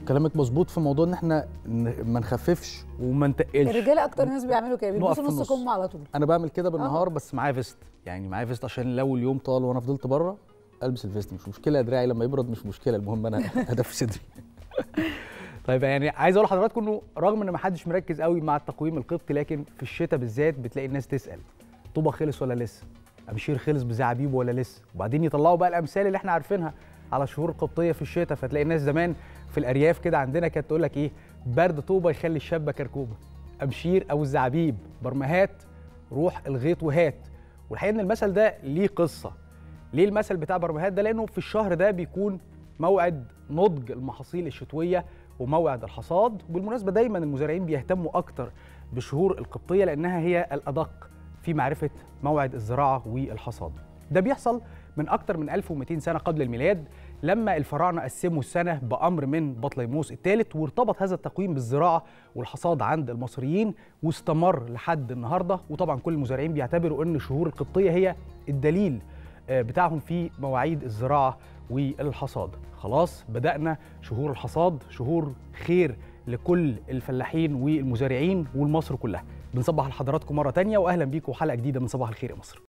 كلامك مظبوط في موضوع ان احنا ن- ما نخففش وما نتقلش الرجاله اكتر ناس بيعملوا كده نقف بيلبسوا في نص النص. كم على طول انا بعمل كده بالنهار بس معايا فيست يعني معايا فيست عشان لو اليوم طال وانا فضلت بره البس الفيست مش مشكله دراعي لما يبرد مش مشكله المهم انا هدف صدري طيب يعني عايز اقول لحضراتكم انه رغم ان ما حدش مركز قوي مع التقويم القبطي لكن في الشتاء بالذات بتلاقي الناس تسال طوبه خلص ولا لسه ابشير خلص بزعابيب ولا لسه وبعدين يطلعوا بقى الامثال اللي احنا عارفينها على الشهور القبطيه في الشتاء فتلاقي الناس زمان في الارياف كده عندنا كانت تقول لك ايه برد طوبه يخلي الشابه كركوبه ابشير او الزعابيب برمهات روح الغيط وهات والحقيقه ان المثل ده ليه قصه ليه المثل بتاع برمهات ده لانه في الشهر ده بيكون موعد نضج المحاصيل الشتويه وموعد الحصاد وبالمناسبه دايما المزارعين بيهتموا اكتر بالشهور القبطيه لانها هي الادق في معرفه موعد الزراعه والحصاد ده بيحصل من اكتر من 1200 سنه قبل الميلاد لما الفراعنه قسموا السنه بامر من بطليموس الثالث وارتبط هذا التقويم بالزراعه والحصاد عند المصريين واستمر لحد النهارده وطبعا كل المزارعين بيعتبروا ان الشهور القبطيه هي الدليل آه، بتاعهم في مواعيد الزراعه والحصاد خلاص بدأنا شهور الحصاد شهور خير لكل الفلاحين والمزارعين والمصر كلها بنصبح لحضراتكم مرة تانية وأهلا بيكم حلقة جديدة من صباح الخير يا مصر